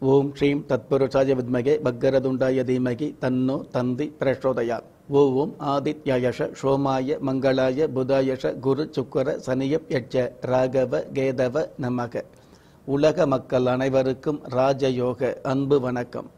ஓம் ஸ்ரீம் தத்புருஷாய வித்மகே பக்கரதுண்டாய தீமகி தன்னோ தந்தி பிரச்சோதயாத் ஓம் ஆதித்யாயஷ சோமாய மங்களாய புதாயஷ குரு சுக்கர சனியப் யட்ச ராகவ கேதவ நமக உலக மக்கள் அனைவருக்கும் ராஜயோக அன்பு வணக்கம்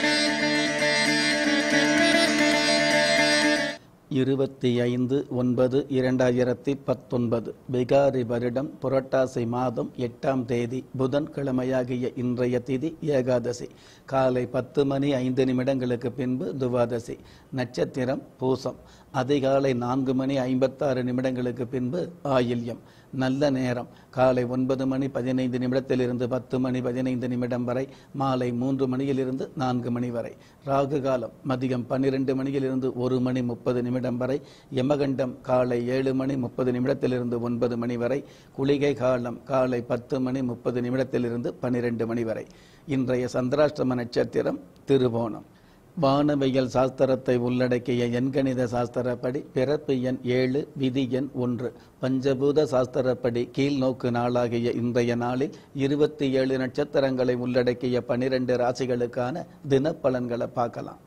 இருபத்தி ஐந்து ஒன்பது இரண்டாயிரத்தி பத்தொன்பது பிகாரி வருடம் புரட்டாசி மாதம் எட்டாம் தேதி புதன்கிழமையாகிய இன்றைய திதி ஏகாதசி காலை பத்து மணி ஐந்து நிமிடங்களுக்கு பின்பு துவாதசி நட்சத்திரம் பூசம் அதிகாலை நான்கு மணி ஐம்பத்தாறு நிமிடங்களுக்கு பின்பு ஆயில்யம் நல்ல நேரம் காலை ஒன்பது மணி பதினைந்து நிமிடத்திலிருந்து பத்து மணி பதினைந்து நிமிடம் வரை மாலை மூன்று மணியிலிருந்து நான்கு மணி வரை ராகு காலம் மதியம் பன்னிரெண்டு மணியிலிருந்து ஒரு மணி முப்பது நிமிடம் வரை யமகண்டம் காலை ஏழு மணி முப்பது நிமிடத்திலிருந்து ஒன்பது மணி வரை குளிகை காலம் காலை பத்து மணி முப்பது நிமிடத்திலிருந்து பன்னிரெண்டு மணி வரை இன்றைய சந்திராஷ்டம நட்சத்திரம் திருவோணம் வானவியல் சாஸ்திரத்தை உள்ளடக்கிய எண்கணித சாஸ்திரப்படி பிறப்பு எண் ஏழு விதி எண் ஒன்று பஞ்சபூத சாஸ்திரப்படி கீழ்நோக்கு நாளாகிய இன்றைய நாளில் இருபத்தி ஏழு நட்சத்திரங்களை உள்ளடக்கிய பனிரெண்டு ராசிகளுக்கான தினப்பலன்களை பார்க்கலாம்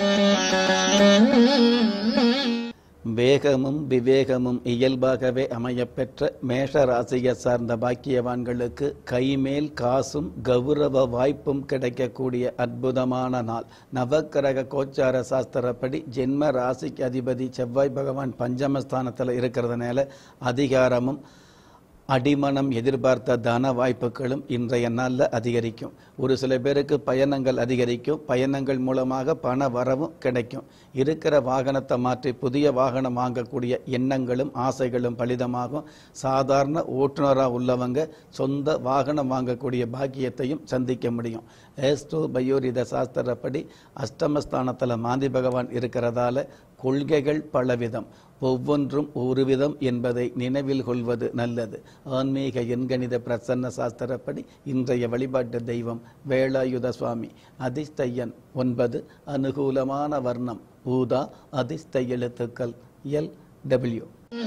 வேகமும் விவேகமும் இயல்பாகவே அமையப்பெற்ற மேஷ ராசியை சார்ந்த பாக்கியவான்களுக்கு கைமேல் காசும் கௌரவ வாய்ப்பும் கிடைக்கக்கூடிய அற்புதமான நாள் நவக்கிரக கோச்சார சாஸ்திரப்படி ஜென்ம ராசிக்கு அதிபதி செவ்வாய் பகவான் பஞ்சமஸ்தானத்தில் இருக்கிறதுனால அதிகாரமும் அடிமனம் எதிர்பார்த்த தன வாய்ப்புகளும் இன்றைய நாளில் அதிகரிக்கும் ஒரு சில பேருக்கு பயணங்கள் அதிகரிக்கும் பயணங்கள் மூலமாக பண வரவும் கிடைக்கும் இருக்கிற வாகனத்தை மாற்றி புதிய வாகனம் வாங்கக்கூடிய எண்ணங்களும் ஆசைகளும் பலிதமாகும் சாதாரண ஓட்டுநராக உள்ளவங்க சொந்த வாகனம் வாங்கக்கூடிய பாக்கியத்தையும் சந்திக்க முடியும் ஏஸ்டோ பயோரித சாஸ்திரப்படி அஷ்டமஸ்தானத்தில் மாந்தி பகவான் இருக்கிறதால கொள்கைகள் பலவிதம் ஒவ்வொன்றும் ஒரு விதம் என்பதை நினைவில் கொள்வது நல்லது ஆன்மீக எண்கணித பிரசன்ன சாஸ்திரப்படி இன்றைய வழிபாட்டு தெய்வம் வேலாயுத சுவாமி அதிர்ஷ்டயன் ஒன்பது அனுகூலமான வர்ணம் ஊதா அதிர்ஷ்ட எழுத்துக்கள் எல் டபிள்யூ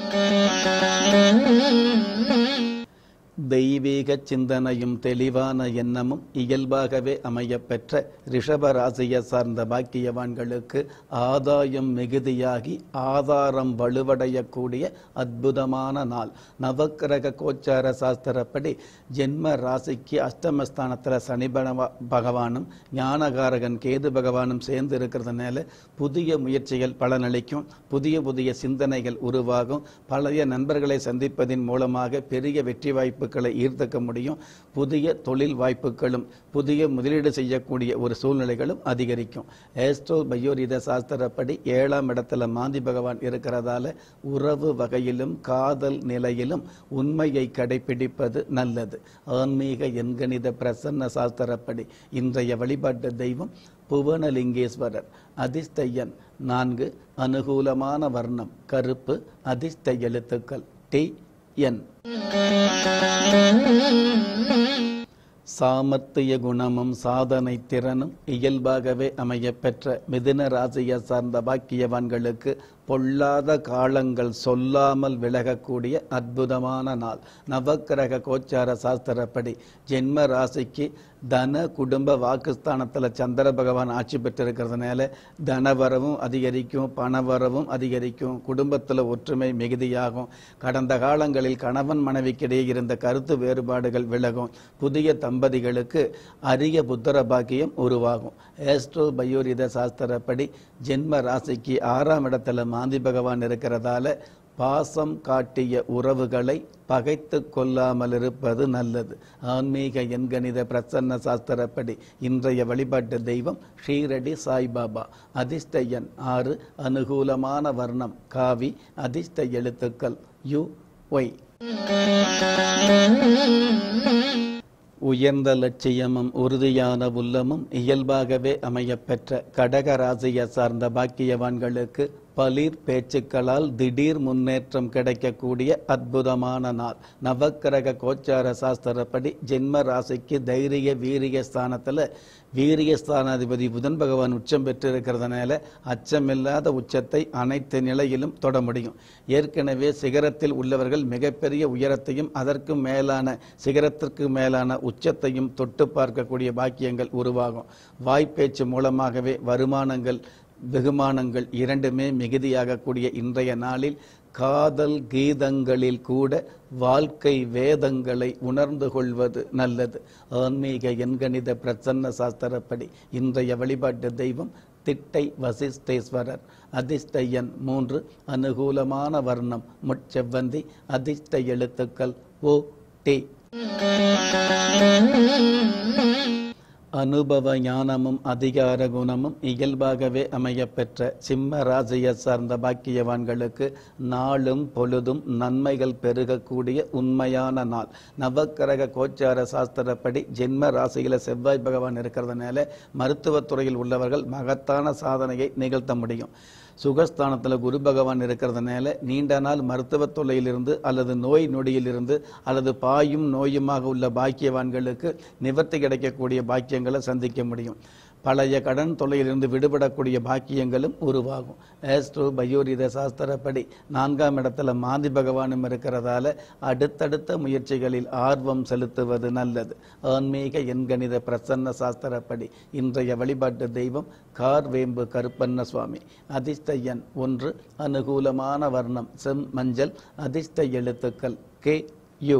தெய்வீக சிந்தனையும் தெளிவான எண்ணமும் இயல்பாகவே அமையப்பெற்ற ரிஷப ராசியை சார்ந்த பாக்கியவான்களுக்கு ஆதாயம் மிகுதியாகி ஆதாரம் வலுவடையக்கூடிய அற்புதமான நாள் நவக்கிரக கோச்சார சாஸ்திரப்படி ஜென்ம ராசிக்கு அஷ்டமஸ்தானத்தில் சனி பகவா- பகவானும் ஞானகாரகன் கேது பகவானும் சேர்ந்து இருக்கிறதுனால புதிய முயற்சிகள் பலனளிக்கும் புதிய புதிய சிந்தனைகள் உருவாகும் பழைய நண்பர்களை சந்திப்பதின் மூலமாக பெரிய வெற்றி வாய்ப்புகளை ஈர்த்தக்க முடியும் புதிய தொழில் வாய்ப்புகளும் புதிய முதலீடு செய்யக்கூடிய ஒரு சூழ்நிலைகளும் அதிகரிக்கும் ஏஸ்ட்ரோ பயோரித சாஸ்திரப்படி ஏழாம் இடத்துல மாந்தி பகவான் இருக்கிறதால உறவு வகையிலும் காதல் நிலையிலும் உண்மையை கடைபிடிப்பது நல்லது ஆன்மீக எண்கணித பிரசன்ன சாஸ்திரப்படி இன்றைய வழிபாட்டு தெய்வம் புவனலிங்கேஸ்வரர் அதிர்ஷ்டயன் நான்கு அனுகூலமான வர்ணம் கருப்பு அதிர்ஷ்ட எழுத்துக்கள் டி என் சாமர்த்திய குணமும் சாதனை திறனும் இயல்பாகவே அமையப்பெற்ற மிதுன ராசியை சார்ந்த பாக்கியவான்களுக்கு பொல்லாத காலங்கள் சொல்லாமல் விலகக்கூடிய அற்புதமான நாள் நவக்கிரக கோச்சார சாஸ்திரப்படி ஜென்ம ராசிக்கு தன குடும்ப வாக்குஸ்தானத்தில் சந்திர பகவான் ஆட்சி பெற்றிருக்கிறதுனால தனவரவும் அதிகரிக்கும் பணவரவும் அதிகரிக்கும் குடும்பத்தில் ஒற்றுமை மிகுதியாகும் கடந்த காலங்களில் கணவன் மனைவிக்கிடையே இருந்த கருத்து வேறுபாடுகள் விலகும் புதிய தம்பதிகளுக்கு அரிய புத்திர பாக்கியம் உருவாகும் ஏஸ்ட்ரோ பயோரித சாஸ்திரப்படி ஜென்ம ராசிக்கு ஆறாம் இடத்துல மாந்தி பகவான் இருக்கிறதால பாசம் காட்டிய உறவுகளை பகைத்து கொள்ளாமல் இருப்பது நல்லது ஆன்மீக எண்கணித பிரசன்ன சாஸ்திரப்படி இன்றைய வழிபாட்டு தெய்வம் ஷீரடி சாய்பாபா அதிர்ஷ்ட எண் ஆறு அனுகூலமான வர்ணம் காவி அதிர்ஷ்ட எழுத்துக்கள் யு ஒய் உயர்ந்த லட்சியமும் உறுதியான உள்ளமும் இயல்பாகவே அமையப்பெற்ற கடக ராசியை சார்ந்த பாக்கியவான்களுக்கு பளிர் பேச்சுக்களால் திடீர் முன்னேற்றம் கிடைக்கக்கூடிய அற்புதமான நாள் நவக்கிரக கோச்சார சாஸ்திரப்படி ஜென்ம ராசிக்கு தைரிய வீரிய ஸ்தானத்தில் வீரிய ஸ்தானாதிபதி புதன் பகவான் உச்சம் பெற்றிருக்கிறதுனால அச்சமில்லாத உச்சத்தை அனைத்து நிலையிலும் தொட முடியும் ஏற்கனவே சிகரத்தில் உள்ளவர்கள் மிகப்பெரிய உயரத்தையும் அதற்கும் மேலான சிகரத்திற்கு மேலான உச்சத்தையும் தொட்டு பார்க்கக்கூடிய பாக்கியங்கள் உருவாகும் வாய்ப்பேச்சு மூலமாகவே வருமானங்கள் வெகுமானங்கள் இரண்டுமே மிகுதியாகக்கூடிய இன்றைய நாளில் காதல் கீதங்களில் கூட வாழ்க்கை வேதங்களை உணர்ந்து கொள்வது நல்லது ஆன்மீக எண்கணித பிரசன்ன சாஸ்திரப்படி இன்றைய வழிபாட்டு தெய்வம் திட்டை வசிஷ்டேஸ்வரர் அதிர்ஷ்ட எண் மூன்று அனுகூலமான வர்ணம் முட்செவ்வந்தி அதிர்ஷ்ட எழுத்துக்கள் ஓ டி அனுபவ ஞானமும் அதிகார குணமும் இயல்பாகவே அமையப்பெற்ற சிம்ம ராசியை சார்ந்த பாக்கியவான்களுக்கு நாளும் பொழுதும் நன்மைகள் பெருகக்கூடிய உண்மையான நாள் நவக்கிரக கோச்சார சாஸ்திரப்படி ஜென்ம ராசியில செவ்வாய் பகவான் இருக்கிறதுனால மருத்துவத்துறையில் உள்ளவர்கள் மகத்தான சாதனையை நிகழ்த்த முடியும் சுகஸ்தானத்தில் குரு பகவான் இருக்கிறதுனால நீண்ட நாள் மருத்துவத் தொல்லையிலிருந்து அல்லது நோய் நொடியிலிருந்து அல்லது பாயும் நோயுமாக உள்ள பாக்கியவான்களுக்கு நிவர்த்தி கிடைக்கக்கூடிய பாக்கியங்களை சந்திக்க முடியும் பழைய கடன் தொல்லையிலிருந்து விடுபடக்கூடிய பாக்கியங்களும் உருவாகும் ஆஸ்ட்ரோ பயோரித சாஸ்திரப்படி நான்காம் இடத்துல மாந்தி பகவானும் இருக்கிறதால அடுத்தடுத்த முயற்சிகளில் ஆர்வம் செலுத்துவது நல்லது ஆன்மீக எண்கணித பிரசன்ன சாஸ்திரப்படி இன்றைய வழிபாட்டு தெய்வம் கார்வேம்பு கருப்பண்ண சுவாமி அதிர்ஷ்ட எண் ஒன்று அனுகூலமான வர்ணம் செம் மஞ்சள் அதிர்ஷ்ட எழுத்துக்கள் கே யு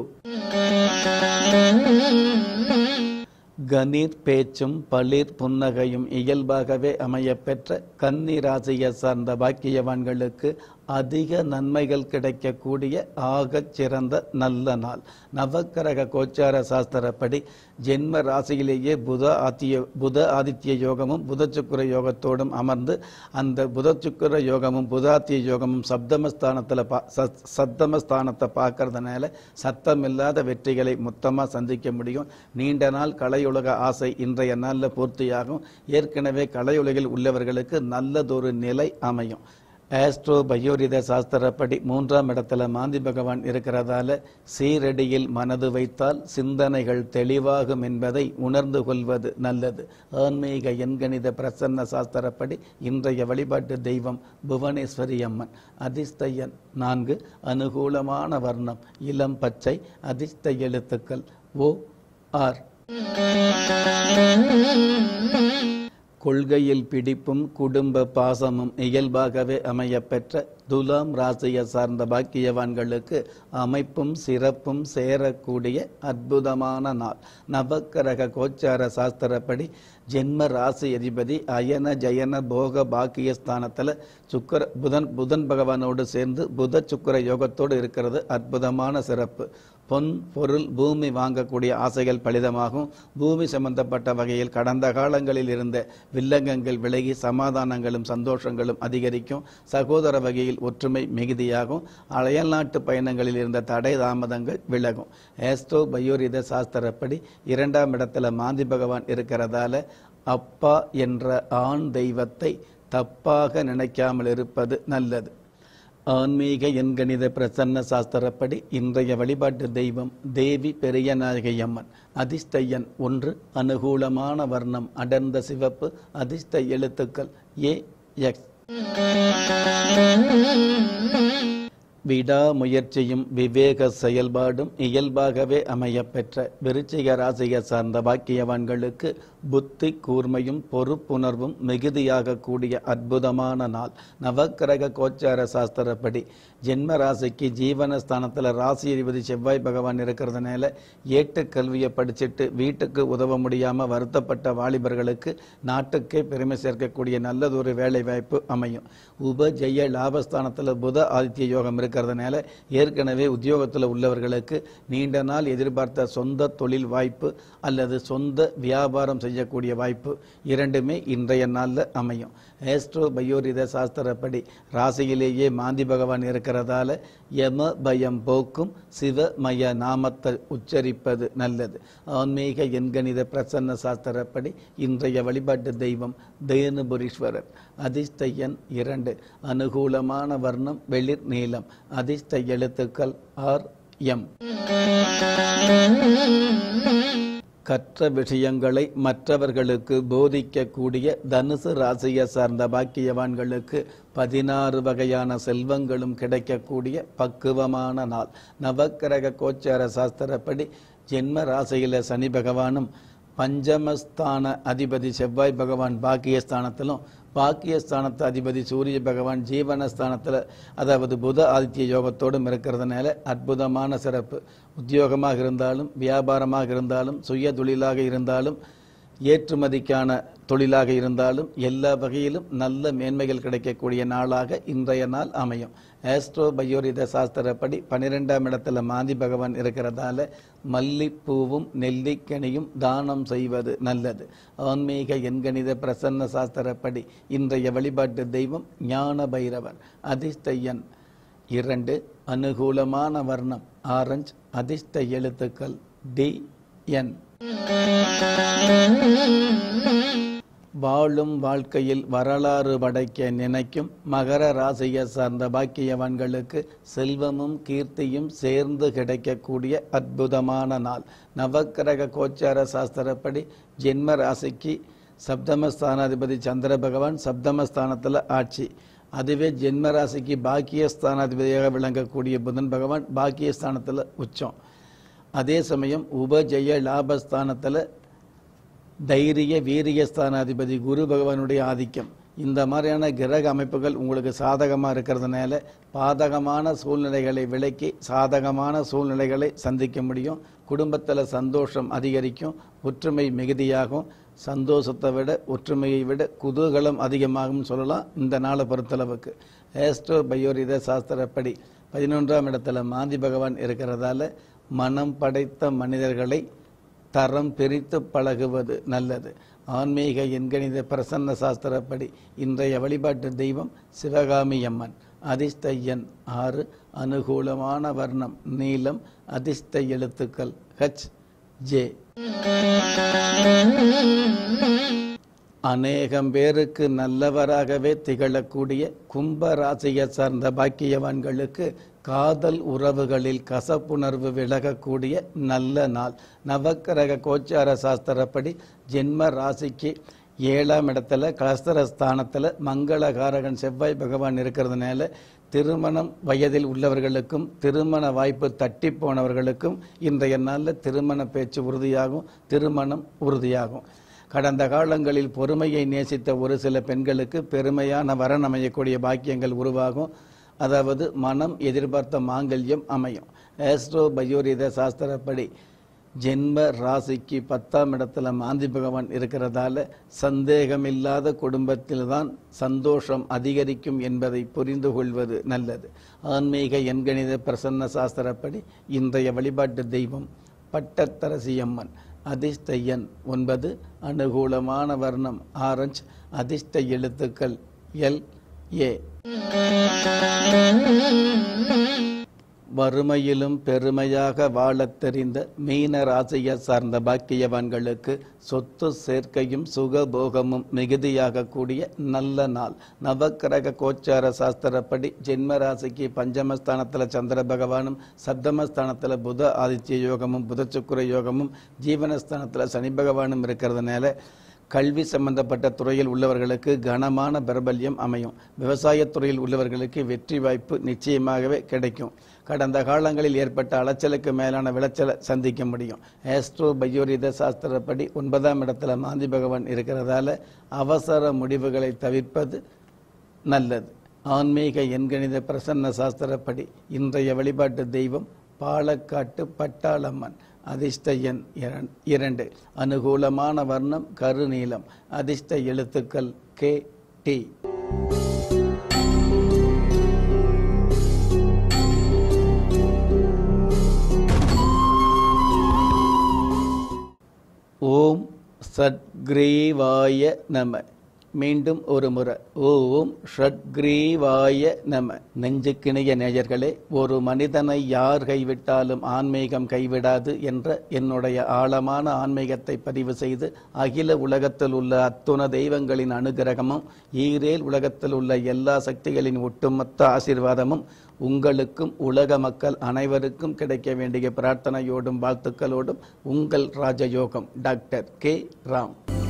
கணீர் பேச்சும் பளிர் புன்னகையும் இயல்பாகவே அமையப்பெற்ற கன்னி ராசியை சார்ந்த பாக்கியவான்களுக்கு அதிக நன்மைகள் கிடைக்கக்கூடிய ஆகச் சிறந்த நல்ல நாள் நவக்கிரக கோச்சார சாஸ்திரப்படி ஜென்ம ராசியிலேயே புத ஆத்திய புத ஆதித்ய யோகமும் புத சுக்கிர யோகத்தோடும் அமர்ந்து அந்த புத சுக்கிர யோகமும் புதாத்திய யோகமும் சப்தமஸ்தானத்தில் பா சத் சப்தமஸ்தானத்தை பார்க்கறதுனால சத்தமில்லாத வெற்றிகளை மொத்தமாக சந்திக்க முடியும் நீண்ட நாள் கலையுலக ஆசை இன்றைய நாளில் பூர்த்தியாகும் ஏற்கனவே கலையுலகில் உள்ளவர்களுக்கு நல்லதொரு நிலை அமையும் ஆஸ்ட்ரோ பயோரித சாஸ்திரப்படி மூன்றாம் இடத்துல மாந்தி பகவான் இருக்கிறதால சீரடியில் மனது வைத்தால் சிந்தனைகள் தெளிவாகும் என்பதை உணர்ந்து கொள்வது நல்லது ஆன்மீக எண்கணித பிரசன்ன சாஸ்திரப்படி இன்றைய வழிபாட்டு தெய்வம் புவனேஸ்வரி அம்மன் அதிர்ஷ்ட எண் நான்கு அனுகூலமான வர்ணம் இளம் பச்சை அதிர்ஷ்ட எழுத்துக்கள் ஓ ஆர் கொள்கையில் பிடிப்பும் குடும்ப பாசமும் இயல்பாகவே அமையப்பெற்ற துலாம் ராசியை சார்ந்த பாக்கியவான்களுக்கு அமைப்பும் சிறப்பும் சேரக்கூடிய அற்புதமான நாள் நவக்கிரக கோச்சார சாஸ்திரப்படி ஜென்ம ராசி அதிபதி அயன ஜயன போக பாக்கிய ஸ்தானத்தில் சுக்கர புதன் புதன் பகவானோடு சேர்ந்து புத சுக்கர யோகத்தோடு இருக்கிறது அற்புதமான சிறப்பு பொன் பொருள் பூமி வாங்கக்கூடிய ஆசைகள் பலிதமாகும் பூமி சம்பந்தப்பட்ட வகையில் கடந்த காலங்களில் இருந்த வில்லங்கங்கள் விலகி சமாதானங்களும் சந்தோஷங்களும் அதிகரிக்கும் சகோதர வகையில் ஒற்றுமை மிகுதியாகும் அயல்நாட்டு பயணங்களில் இருந்த தடை தாமதங்கள் விலகும் ஏஸ்டோ பயோரித சாஸ்திரப்படி இரண்டாம் இடத்துல மாந்தி பகவான் இருக்கிறதால அப்பா என்ற ஆண் தெய்வத்தை தப்பாக நினைக்காமல் இருப்பது நல்லது ஆன்மீக எண்கணித பிரசன்ன சாஸ்திரப்படி இன்றைய வழிபாட்டு தெய்வம் தேவி பெரியநாயகி அம்மன் அதிர்ஷ்ட எண் ஒன்று அனுகூலமான வர்ணம் அடர்ந்த சிவப்பு அதிர்ஷ்ட எழுத்துக்கள் ஏ எக்ஸ் விடாமுயற்சியும் விவேக செயல்பாடும் இயல்பாகவே அமையப்பெற்ற விருச்சிக ராசியை சார்ந்த பாக்கியவான்களுக்கு புத்தி கூர்மையும் பொறுப்புணர்வும் மிகுதியாக கூடிய அற்புதமான நாள் நவக்கிரக கோச்சார சாஸ்திரப்படி ஜென்ம ராசிக்கு ஜீவனஸ்தானத்தில் ராசி அதிபதி செவ்வாய் பகவான் இருக்கிறதுனால ஏட்டு கல்வியை படிச்சுட்டு வீட்டுக்கு உதவ முடியாமல் வருத்தப்பட்ட வாலிபர்களுக்கு நாட்டுக்கே பெருமை சேர்க்கக்கூடிய நல்லதொரு வேலை வாய்ப்பு அமையும் உபஜெய லாபஸ்தானத்தில் புத ஆதித்ய யோகம் இருக்கிறதுனால ஏற்கனவே உத்தியோகத்தில் உள்ளவர்களுக்கு நீண்ட நாள் எதிர்பார்த்த சொந்த தொழில் வாய்ப்பு அல்லது சொந்த வியாபாரம் செய்ய செய்யக்கூடிய வாய்ப்பு இரண்டுமே இன்றைய நாளில் அமையும் ஏஸ்ட்ரோ பயோரித சாஸ்திரப்படி ராசியிலேயே மாந்தி பகவான் இருக்கிறதால யம பயம் போக்கும் சிவமய நாமத்தை உச்சரிப்பது நல்லது ஆன்மீக எண்கணித பிரசன்ன சாஸ்திரப்படி இன்றைய வழிபாட்டு தெய்வம் தேனுபுரீஸ்வரர் அதிர்ஷ்ட எண் இரண்டு அனுகூலமான வர்ணம் வெளிர் நீளம் அதிர்ஷ்ட எழுத்துக்கள் ஆர் எம் கற்ற விஷயங்களை மற்றவர்களுக்கு போதிக்கக்கூடிய தனுசு ராசியை சார்ந்த பாக்கியவான்களுக்கு பதினாறு வகையான செல்வங்களும் கிடைக்கக்கூடிய பக்குவமான நாள் நவக்கிரக கோச்சார சாஸ்திரப்படி ஜென்ம ராசியில சனி பகவானும் பஞ்சமஸ்தான அதிபதி செவ்வாய் பகவான் பாக்கியஸ்தானத்திலும் பாக்கியஸ்தானத்து அதிபதி சூரிய பகவான் ஜீவனஸ்தானத்தில் அதாவது புத ஆதித்ய யோகத்தோடும் இருக்கிறதுனால அற்புதமான சிறப்பு உத்தியோகமாக இருந்தாலும் வியாபாரமாக இருந்தாலும் சுய தொழிலாக இருந்தாலும் ஏற்றுமதிக்கான தொழிலாக இருந்தாலும் எல்லா வகையிலும் நல்ல மேன்மைகள் கிடைக்கக்கூடிய நாளாக இன்றைய நாள் அமையும் ஆஸ்ட்ரோ பயோரித சாஸ்திரப்படி பன்னிரெண்டாம் இடத்துல மாந்தி பகவான் இருக்கிறதால மல்லிப்பூவும் நெல்லிக்கனியும் தானம் செய்வது நல்லது ஆன்மீக எண்கணித பிரசன்ன சாஸ்திரப்படி இன்றைய வழிபாட்டு தெய்வம் ஞான பைரவர் அதிர்ஷ்ட எண் இரண்டு அனுகூலமான வர்ணம் ஆரஞ்சு அதிர்ஷ்ட எழுத்துக்கள் டி என் வாழும் வாழ்க்கையில் வரலாறு படைக்க நினைக்கும் மகர ராசியை சார்ந்த பாக்கியவான்களுக்கு செல்வமும் கீர்த்தியும் சேர்ந்து கிடைக்கக்கூடிய அற்புதமான நாள் நவக்கிரக கோச்சார சாஸ்திரப்படி ஜென்ம ராசிக்கு சப்தமஸ்தானாதிபதி சந்திர பகவான் சப்தமஸ்தானத்தில் ஆட்சி அதுவே ஜென்ம ராசிக்கு பாக்கியஸ்தானாதிபதியாக விளங்கக்கூடிய புதன் பகவான் பாக்கியஸ்தானத்தில் உச்சம் அதே சமயம் உபஜய லாபஸ்தானத்தில் தைரிய வீரியஸ்தானாதிபதி குரு பகவானுடைய ஆதிக்கம் இந்த மாதிரியான கிரக அமைப்புகள் உங்களுக்கு சாதகமாக இருக்கிறதுனால பாதகமான சூழ்நிலைகளை விலக்கி சாதகமான சூழ்நிலைகளை சந்திக்க முடியும் குடும்பத்தில் சந்தோஷம் அதிகரிக்கும் ஒற்றுமை மிகுதியாகும் சந்தோஷத்தை விட ஒற்றுமையை விட குதூகலம் அதிகமாகும் சொல்லலாம் இந்த நாளை பொறுத்தளவுக்கு ஏஸ்ட்ரோ பயோரித சாஸ்திரப்படி பதினொன்றாம் இடத்துல மாந்தி பகவான் இருக்கிறதால மனம் படைத்த மனிதர்களை தரம் பிரித்து பழகுவது நல்லது ஆன்மீக எண்கணித பிரசன்ன சாஸ்திரப்படி இன்றைய வழிபாட்டு தெய்வம் சிவகாமி அம்மன் அதிர்ஷ்ட எண் ஆறு அனுகூலமான வர்ணம் நீலம் அதிர்ஷ்ட எழுத்துக்கள் ஹச் ஜே அநேகம் பேருக்கு நல்லவராகவே திகழக்கூடிய கும்ப ராசியை சார்ந்த பாக்கியவான்களுக்கு காதல் உறவுகளில் கசப்புணர்வு விலகக்கூடிய நல்ல நாள் நவக்கிரக கோச்சார சாஸ்திரப்படி ஜென்ம ராசிக்கு ஏழாம் இடத்துல கலஸ்தரஸ்தானத்தில் மங்களகாரகன் செவ்வாய் பகவான் இருக்கிறதுனால திருமணம் வயதில் உள்ளவர்களுக்கும் திருமண வாய்ப்பு தட்டி போனவர்களுக்கும் இன்றைய நாளில் திருமண பேச்சு உறுதியாகும் திருமணம் உறுதியாகும் கடந்த காலங்களில் பொறுமையை நேசித்த ஒரு சில பெண்களுக்கு பெருமையான வரன் அமையக்கூடிய பாக்கியங்கள் உருவாகும் அதாவது மனம் எதிர்பார்த்த மாங்கல்யம் அமையும் ஆஸ்ட்ரோ பயோரித சாஸ்திரப்படி ஜென்ம ராசிக்கு பத்தாம் இடத்துல மாந்தி பகவான் இருக்கிறதால சந்தேகமில்லாத குடும்பத்தில்தான் சந்தோஷம் அதிகரிக்கும் என்பதை புரிந்து கொள்வது நல்லது ஆன்மீக எண்கணித பிரசன்ன சாஸ்திரப்படி இன்றைய வழிபாட்டு தெய்வம் பட்டத்தரசி அம்மன் அதிர்ஷ்ட எண் ஒன்பது அனுகூலமான வர்ணம் ஆரஞ்சு அதிர்ஷ்ட எழுத்துக்கள் எல் ஏ வறுமையிலும் பெருமையாக வாழத் தெரிந்த மீன ராசியை சார்ந்த பாக்கியவான்களுக்கு சொத்து சேர்க்கையும் சுகபோகமும் மிகுதியாக கூடிய நல்ல நாள் நவக்கிரக கோச்சார சாஸ்திரப்படி ஜென்ம ராசிக்கு பஞ்சமஸ்தானத்தில் சந்திர பகவானும் சப்தமஸ்தானத்தில் புத ஆதித்ய யோகமும் புதச்சுக்குர யோகமும் ஜீவனஸ்தானத்தில் சனி பகவானும் இருக்கிறதுனால கல்வி சம்பந்தப்பட்ட துறையில் உள்ளவர்களுக்கு கனமான பிரபல்யம் அமையும் விவசாயத் துறையில் உள்ளவர்களுக்கு வெற்றி வாய்ப்பு நிச்சயமாகவே கிடைக்கும் கடந்த காலங்களில் ஏற்பட்ட அலைச்சலுக்கு மேலான விளைச்சலை சந்திக்க முடியும் ஆஸ்ட்ரோ பயோரித சாஸ்திரப்படி ஒன்பதாம் இடத்துல மாந்தி பகவான் இருக்கிறதால அவசர முடிவுகளை தவிர்ப்பது நல்லது ஆன்மீக எண்கணித பிரசன்ன சாஸ்திரப்படி இன்றைய வழிபாட்டு தெய்வம் பாலக்காட்டு பட்டாளம்மன் அதிர்ஷ்ட எண் இரண்- இரண்டு அனுகூலமான வர்ணம் கருநீலம் அதிர்ஷ்ட எழுத்துக்கள் கே டி ஓம் ஷட்கிரீவாய நம மீண்டும் ஒரு முறை ஓம் ஷட்கிரீவாய நம நெஞ்சுக்கிணைய நேயர்களே ஒரு மனிதனை யார் கைவிட்டாலும் ஆன்மீகம் கைவிடாது என்ற என்னுடைய ஆழமான ஆன்மீகத்தை பதிவு செய்து அகில உலகத்தில் உள்ள அத்துண தெய்வங்களின் அனுகிரகமும் ஈரேல் உலகத்தில் உள்ள எல்லா சக்திகளின் ஒட்டுமொத்த ஆசீர்வாதமும் உங்களுக்கும் உலக மக்கள் அனைவருக்கும் கிடைக்க வேண்டிய பிரார்த்தனையோடும் வாழ்த்துக்களோடும் உங்கள் ராஜயோகம் டாக்டர் கே ராம்